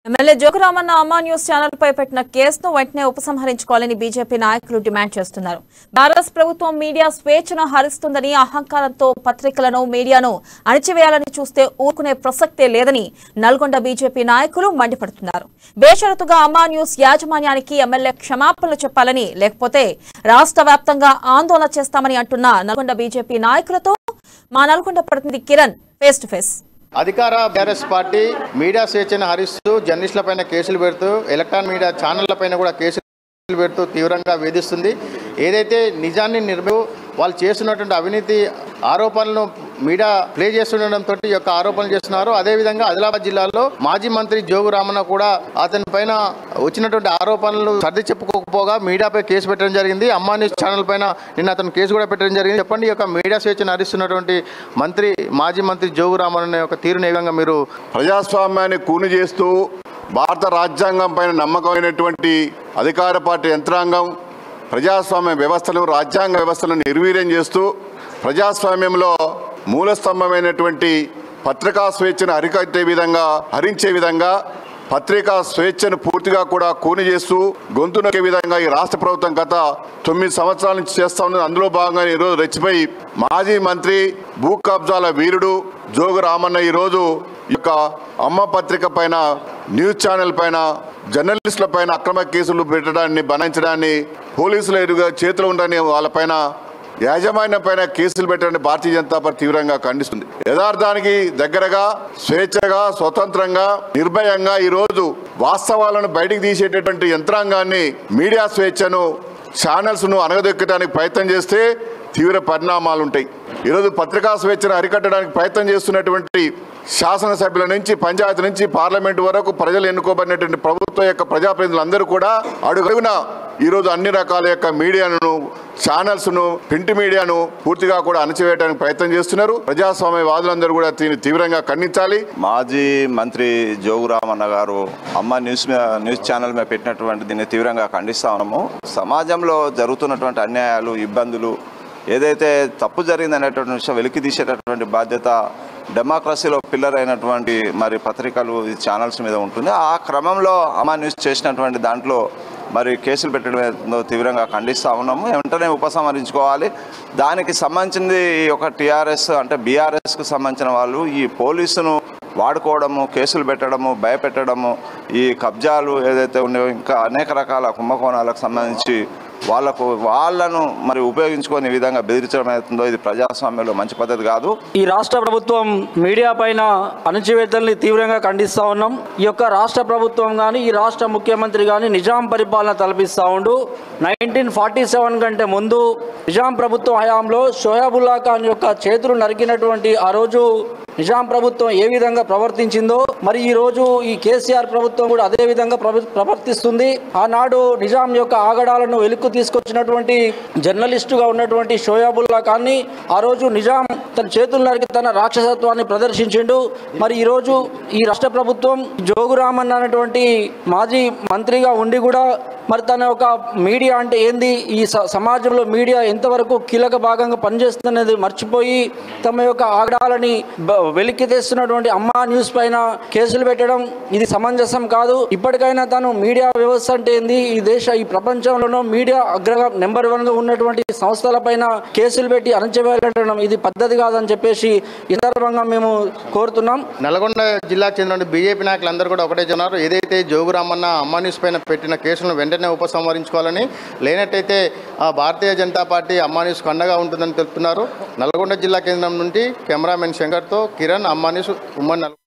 MLA Jogu Ramanna అమ్మా news channel పై పెట్టిన కేసును వెంటనే ఉపసంహరించుకోవాలని బీజేపీ నాయకులు డిమాండ్ చేస్తున్నారు భారత ప్రభుత్వం మీడియా స్వేచ్ఛను హరిస్తుందని అహంకారంతో పత్రికలను మీడియాను అణిచివేయాలని చూస్తే ఊరుకునే ప్రసక్తే లేదని నల్గొండ బీజేపీ నాయకులు మండిపడుతున్నారు బేషరతుగా అమ్మా న్యూస్ యాజమాన్యానికి ఎమ్మెల్యే క్షమాపణలు చెప్పాలని లేకపోతే రాష్ట్ర వ్యాప్తంగా ఆందోళన చేస్తామని అంటున్న నల్గొండ బీజేపీ నాయకులతో మా నల్గొండ ప్రతినిధి కిరణ్ ఫేస్ టు ఫేస్ అధికార బీఆర్ఎస్ పార్టీ మీడియా స్వేచ్ఛను హరిస్తూ జర్నలిస్టులపైన కేసులు పెడుతూ ఎలక్ట్రానిక్ మీడియా ఛానళ్లపైన కూడా కేసులు పెడుతూ తీవ్రంగా వేధిస్తుంది ఏదైతే నిజాన్ని నిర్మ వాళ్ళు చేస్తున్నటువంటి అవినీతి ఆరోపణలను మీడియా ప్లే చేస్తుండడంతో ఈ యొక్క ఆరోపణలు చేస్తున్నారు అదేవిధంగా ఆదిలాబాద్ జిల్లాలో మాజీ మంత్రి జోగు రామన్న కూడా అతని పైన వచ్చినటువంటి ఆరోపణలు సర్ది చెప్పుకోకపోగా మీడియాపై కేసు పెట్టడం జరిగింది అమ్మా న్యూస్ ఛానల్ పైన నిన్న అతను కేసు కూడా పెట్టడం జరిగింది చెప్పండి ఈ యొక్క మీడియా స్వేచ్ఛను హరిస్తున్నటువంటి మంత్రి మాజీ మంత్రి జోగు రామన్న యొక్క తీరుని ఏ విధంగా మీరు ప్రజాస్వామ్యాన్ని కూని చేస్తూ భారత రాజ్యాంగం పైన నమ్మకమైనటువంటి అధికార పార్టీ యంత్రాంగం ప్రజాస్వామ్య వ్యవస్థను రాజ్యాంగ వ్యవస్థను నిర్వీర్యం చేస్తూ ప్రజాస్వామ్యంలో మూలస్తంభమైనటువంటి పత్రికా స్వేచ్ఛను అరికట్టే విధంగా హరించే విధంగా పత్రికా స్వేచ్ఛను పూర్తిగా కూడా కూని చేస్తూ గొంతు నొక్కే విధంగా ఈ రాష్ట్ర ప్రభుత్వం గత తొమ్మిది సంవత్సరాల నుంచి చేస్తా ఉన్నది అందులో భాగంగా ఈరోజు రెచ్చిపోయి మాజీ మంత్రి భూ కబ్జాల వీరుడు జోగు రామన్న ఈరోజు ఈ యొక్క అమ్మ పత్రిక పైన న్యూస్ ఛానల్ పైన జర్నలిస్టుల పైన అక్రమ కేసులు పెట్టడాన్ని బనాయించడాన్ని పోలీసుల ఎదురుగా చేతులు ఉండని వాళ్ళపైన యాజమాన్యం పైన కేసులు పెట్టడాన్ని భారతీయ జనతా పార్టీ తీవ్రంగా ఖండిస్తుంది యథార్థానికి దగ్గరగా స్వేచ్ఛగా స్వతంత్రంగా నిర్భయంగా ఈరోజు వాస్తవాలను బయటికి తీసేటటువంటి యంత్రాంగాన్ని మీడియా స్వేచ్ఛను ఛానల్స్ను అనగదొక్కడానికి ప్రయత్నం చేస్తే తీవ్ర పరిణామాలు ఉంటాయి ఈరోజు పత్రికా స్వేచ్ఛను అరికట్టడానికి ప్రయత్నం చేస్తున్నటువంటి శాసనసభ్యుల నుంచి పంచాయతీ నుంచి పార్లమెంట్ వరకు ప్రజలు ఎన్నుకోబడినటువంటి ప్రభుత్వం యొక్క ప్రజాప్రతినిధులందరూ కూడా అడుగడుగున ఈరోజు అన్ని రకాల యొక్క మీడియాను ఛానల్స్ను ప్రింట్ మీడియాను పూర్తిగా కూడా అణచివేయడానికి ప్రయత్నం చేస్తున్నారు ప్రజాస్వామ్య వాదులందరూ కూడా దీన్ని తీవ్రంగా ఖండించాలి మాజీ మంత్రి జోగురామన్న గారు అమ్మ న్యూస్ మీద న్యూస్ ఛానల్ మీద పెట్టినటువంటి దీన్ని తీవ్రంగా ఖండిస్తా ఉన్నాము సమాజంలో జరుగుతున్నటువంటి అన్యాయాలు ఇబ్బందులు ఏదైతే తప్పు జరిగిందనేటువంటి విషయం వెలికి తీసేటటువంటి బాధ్యత డెమోక్రసీలో పిల్లర్ అయినటువంటి మరి పత్రికలు ఈ ఛానల్స్ మీద ఉంటుంది ఆ క్రమంలో అమ్మ న్యూస్ చేసినటువంటి దాంట్లో మరి కేసులు పెట్టడం తీవ్రంగా ఖండిస్తా ఉన్నాము వెంటనే ఉపసంహరించుకోవాలి దానికి సంబంధించింది ఈ యొక్క టీఆర్ఎస్ అంటే బీఆర్ఎస్కు సంబంధించిన వాళ్ళు ఈ పోలీసును వాడుకోవడము కేసులు పెట్టడము భయపెట్టడము ఈ కబ్జాలు ఏదైతే ఉన్నాయో ఇంకా అనేక రకాల కుంభకోణాలకు సంబంధించి వాళ్ళకు వాళ్ళను మరి ఉపయోగించుకొని ఈ విధంగా బెదిరించడం అవుతుందో ఇది ప్రజాస్వామ్యంలో మంచి పద్ధతి కాదు ఈ రాష్ట్ర ప్రభుత్వం మీడియా పైన అణచివేతల్ని తీవ్రంగా ఖండిస్తూ ఉన్నాం ఈ యొక్క రాష్ట్ర ప్రభుత్వం కానీ ఈ రాష్ట్ర ముఖ్యమంత్రి కానీ నిజాం పరిపాలన తలపిస్తూ ఉండు నైన్టీన్ ఫార్టీ సెవెన్ కంటే ముందు నిజాం ప్రభుత్వం హయాంలో షోయాబుల్లా ఖాన్ యొక్క చేతులు నరికినటువంటి ఆ రోజు నిజాం ప్రభుత్వం ఏ విధంగా ప్రవర్తించిందో మరి ఈ రోజు ఈ కేసీఆర్ ప్రభుత్వం కూడా అదే విధంగా ప్రవ- ప్రవర్తిస్తుంది ఆనాడు నిజాం యొక్క ఆగడాలను వెలుక్కు తీసుకొచ్చినటువంటి జర్నలిస్టుగా ఉన్నటువంటి షోయాబుల్లా ఖాన్ని ఆ రోజు నిజాం తన చేతులు నరికి తన రాక్షసత్వాన్ని ప్రదర్శించిండు మరి ఈ రోజు ఈ రాష్ట్ర ప్రభుత్వం జోగురామన్ అనేటువంటి మాజీ మంత్రిగా ఉండి కూడా మరి తన యొక్క మీడియా అంటే ఏంది ఈ స- సమాజంలో మీడియా ఎంతవరకు కీలక భాగంగా పనిచేస్తుందనేది మర్చిపోయి తమ యొక్క ఆగడాలని బ- వెలికి తెస్తున్నటువంటి అమ్మా న్యూస్ పైన కేసులు పెట్టడం ఇది సమంజసం కాదు ఇప్పటికైనా తను మీడియా వ్యవస్థ అంటే ఏంది ఈ దేశ ఈ ప్రపంచంలోనూ మీడియా అగ్రగా నెంబర్ వన్ గా ఉన్నటువంటి సంస్థల పైన కేసులు పెట్టి అణచివేయడం ఇది పద్ధతి కాదని చెప్పేసి ఈ సందర్భంగా మేము కోరుతున్నాం నల్గొండ జిల్లాకు చెందిన బీజేపీ నాయకులందరూ కూడా ఒకటే చెన్నారు ఏదైతే జోగురామన్న అమ్మా న్యూస్ పైన పెట్టిన కేసులను వెంటనే ఉపసంహరించుకోవాలని లేనట్టయితే ఆ భారతీయ జనతా పార్టీ అమ్మా న్యూస్కు అండగా ఉంటుందని తెలుపుతున్నారు నల్గొండ జిల్లా కేంద్రం నుండి కెమెరామెన్ శంకర్తో కిరణ్ అమ్మా న్యూస్ ఉమ్మడి నల్గొండ